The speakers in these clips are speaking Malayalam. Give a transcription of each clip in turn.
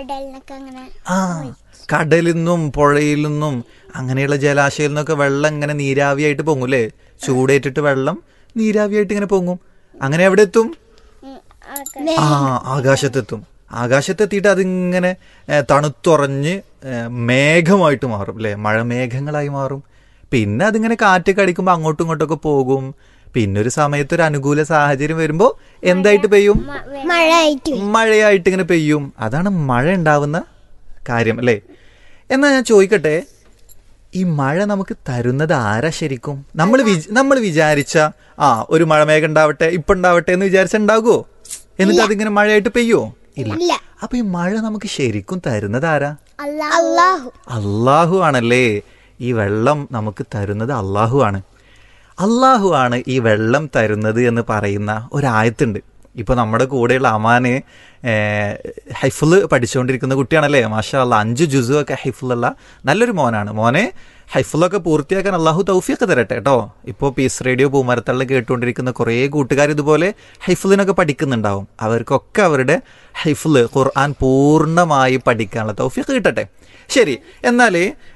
കടലിനൊക്കെ അങ്ങനെ ആ കടലിൽ നിന്നും പുഴയിൽ നിന്നും അങ്ങനെയുള്ള ജലാശയത്തിൽ നിന്നൊക്കെ വെള്ളം ഇങ്ങനെ നീരാവിയായിട്ട് പൊങ്ങും അല്ലേ ചൂടേറ്റിട്ട് വെള്ളം നീരാവിയായിട്ട് ഇങ്ങനെ പൊങ്ങും അങ്ങനെ എവിടെ എത്തും ഉം, ആക്ക- ആ ആകാശത്തെത്തും ആകാശത്തെത്തിയിട്ട് അതിങ്ങനെ ഏ, തണുത്തുറഞ്ഞ് ഏ, മേഘമായിട്ട് മാറും അല്ലേ മഴമേഘങ്ങളായി മാറും പിന്നെ അതിങ്ങനെ കാറ്റൊക്കെ അടിക്കുമ്പോൾ അങ്ങോട്ടും ഇങ്ങോട്ടൊക്കെ പോകും പിന്നെ ഒരു സമയത്ത് ഒരു അനുകൂല സാഹചര്യം വരുമ്പോൾ എന്തായിട്ട് പെയ്യും മഴ ആയിട്ട് മഴയായിട്ട് ഇങ്ങനെ പെയ്യും അതാണ് മഴ ഉണ്ടാവുന്ന കാര്യം അല്ലേ എന്നാ ഞാൻ ചോദിക്കട്ടെ ഈ മഴ നമുക്ക് തരുന്നത് ആരാ ശരിക്കും നമ്മൾ നമ്മൾ വിചാരിച്ച ആ ഒരു മഴമേഘം ഉണ്ടാവട്ടെ ഇപ്പൊ ഉണ്ടാവട്ടെ എന്ന് വിചാരിച്ച ഉണ്ടാകുമോ എന്നിട്ട് അതിങ്ങനെ മഴയായിട്ട് പെയ്യോ ഇല്ല ഇല്ല. അപ്പൊ ഈ മഴ നമുക്ക് ശരിക്കും തരുന്നത് ആരാ അള്ളാഹു അള്ളാഹു ആണല്ലേ ഈ വെള്ളം നമുക്ക് തരുന്നത് അള്ളാഹു ആണ് അള്ളാഹു ആണ് ഈ വെള്ളം തരുന്നത് എന്ന് പറയുന്ന ഒരായത്തുണ്ട് ഇപ്പൊ നമ്മുടെ കൂടെയുള്ള അമാന് ഹൈഫുൾ പഠിച്ചുകൊണ്ടിരിക്കുന്ന കുട്ടിയാണല്ലേ മാഷാ അല്ല അഞ്ച് ജുസു ഒക്കെ ഹൈഫുള്ള നല്ലൊരു മോനാണ് മോനെ ഹൈഫുള്ളൊക്കെ പൂർത്തിയാക്കാൻ അള്ളാഹു തൗഫിയൊക്കെ തരട്ടെ കേട്ടോ ഇപ്പോൾ പീസ് റേഡിയോ പൂമരത്തള്ളിൽ കേട്ടുകൊണ്ടിരിക്കുന്ന കുറേ കൂട്ടുകാർ ഇതുപോലെ ഹൈഫുളിനൊക്കെ പഠിക്കുന്നുണ്ടാവും അവർക്കൊക്കെ അവരുടെ ഹൈഫുള് ഖുർആൻ പൂർണ്ണമായി പഠിക്കാനുള്ള തൗഫിയൊക്കെ കിട്ടട്ടെ ശരി എന്നാൽ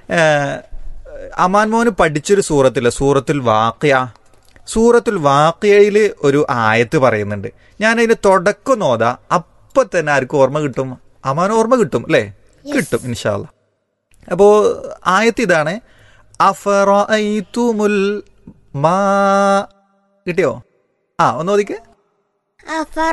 അമാൻ മോന് പഠിച്ചൊരു സൂറത്തില്ല സൂറത്തുൽ വാക്കിയ സൂറത്തുൽ വാക്കിയയിൽ ഒരു ആയത്ത് പറയുന്നുണ്ട് ഞാൻ അതിന്റെ തുടക്കം നോതാ അപ്പൊ തന്നെ ആർക്കും ഓർമ്മ കിട്ടും അമാൻ ഓർമ്മ കിട്ടും അല്ലേ കിട്ടും ഇൻഷാല്ല അപ്പോ ആയത്ത് ഇതാണ് അഫറഅയ്തുമുൽ മാ കിട്ടിയോ ആ ഒന്ന് നോദിക്ക് അഫറ